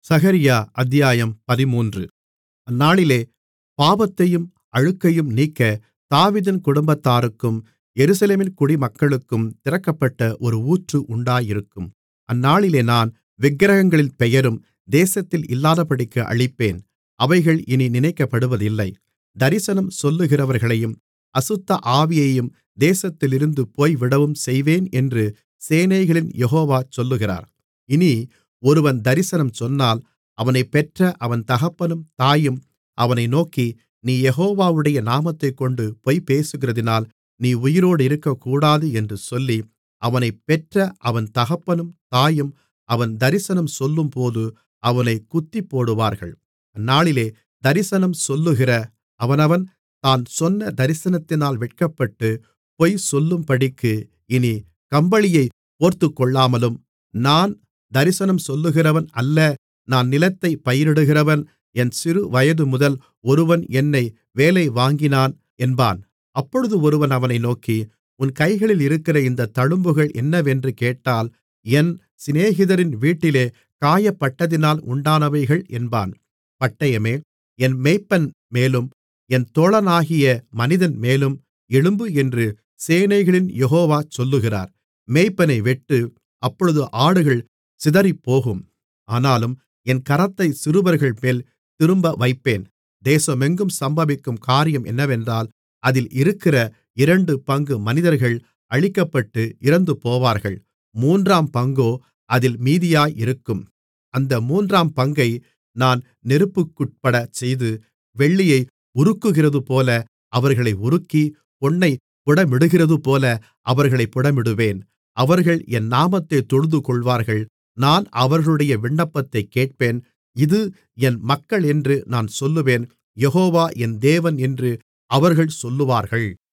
சகரியா அத்தியாயம் பதிமூன்று அந்நாளிலே பாவத்தையும் அழுக்கையும் நீக்க தாவீதின் குடும்பத்தாருக்கும் எருசலேமின் குடிமக்களுக்கும் திறக்கப்பட்ட ஒரு ஊற்று உண்டாயிருக்கும் அந்நாளிலே நான் விக்கிரகங்களின் பெயரும் தேசத்தில் இல்லாதபடிக்கு அழிப்பேன் அவைகள் இனி நினைக்கப்படுவதில்லை தரிசனம் சொல்லுகிறவர்களையும் அசுத்த ஆவியையும் தேசத்திலிருந்து போய்விடவும் செய்வேன் என்று சேனைகளின் யெகோவா சொல்லுகிறார் இனி ஒருவன் தரிசனம் சொன்னால் அவனைப் பெற்ற அவன் தகப்பனும் தாயும் அவனை நோக்கி நீ யெகோவாவுடைய நாமத்தைக்கொண்டு பொய் பேசுகிறதினால் நீ உயிரோடு இருக்கக்கூடாது என்று சொல்லி அவனைப் பெற்ற அவன் தகப்பனும் தாயும் அவன் தரிசனம் சொல்லும்போது அவனைக் குத்திப்போடுவார்கள் அந்நாளிலே தரிசனம் சொல்லுகிற அவனவன் தான் சொன்ன தரிசனத்தினால் வெட்கப்பட்டு பொய் சொல்லும்படிக்கு இனி கம்பளியைப் போர்த்துக்கொள்ளாமலும் நான் தரிசனம் சொல்லுகிறவன் அல்ல நான் நிலத்தைப் பயிரிடுகிறவன் என் சிறுவயதுமுதல் ஒருவன் என்னை வேலை வாங்கினான் என்பான் அப்பொழுது ஒருவன் அவனை நோக்கி உன் கைகளில் இருக்கிற இந்தத் தழும்புகள் என்னவென்று கேட்டால் என் சிநேகிதரின் வீட்டிலே காயப்பட்டதினால் உண்டானவைகள் என்பான் பட்டயமே என் மேய்ப்பன் மேலும் என் தோழனாகிய மனிதன் மேலும் எழும்பு என்று சேனைகளின் யெகோவா சொல்லுகிறார் மேய்ப்பனை வெட்டு அப்பொழுது ஆடுகள் சிதறிப்போகும் ஆனாலும் என் கரத்தைச் சிறுவர்கள்மேல் திரும்ப வைப்பேன் தேசமெங்கும் சம்பவிக்கும் காரியம் என்னவென்றால் அதில் இருக்கிற இரண்டு பங்கு மனிதர்கள் அழிக்கப்பட்டு இறந்துபோவார்கள் மூன்றாம் பங்கோ அதில் மீதியாயிருக்கும் அந்த மூன்றாம் பங்கை நான் நெருப்புக்குட்படச் செய்து வெள்ளியை உருக்குகிறதுபோல அவர்களை உருக்கி பொன்னைப் புடமிடுகிறதுபோல அவர்களைப் புடமிடுவேன் அவர்கள் என் நாமத்தைத் தொழுதுகொள்வார்கள் நான் அவர்களுடைய விண்ணப்பத்தைக் கேட்பேன் இது என் மக்களென்று நான் சொல்லுவேன் யெகோவா என் தேவன் என்று அவர்கள் சொல்லுவார்கள்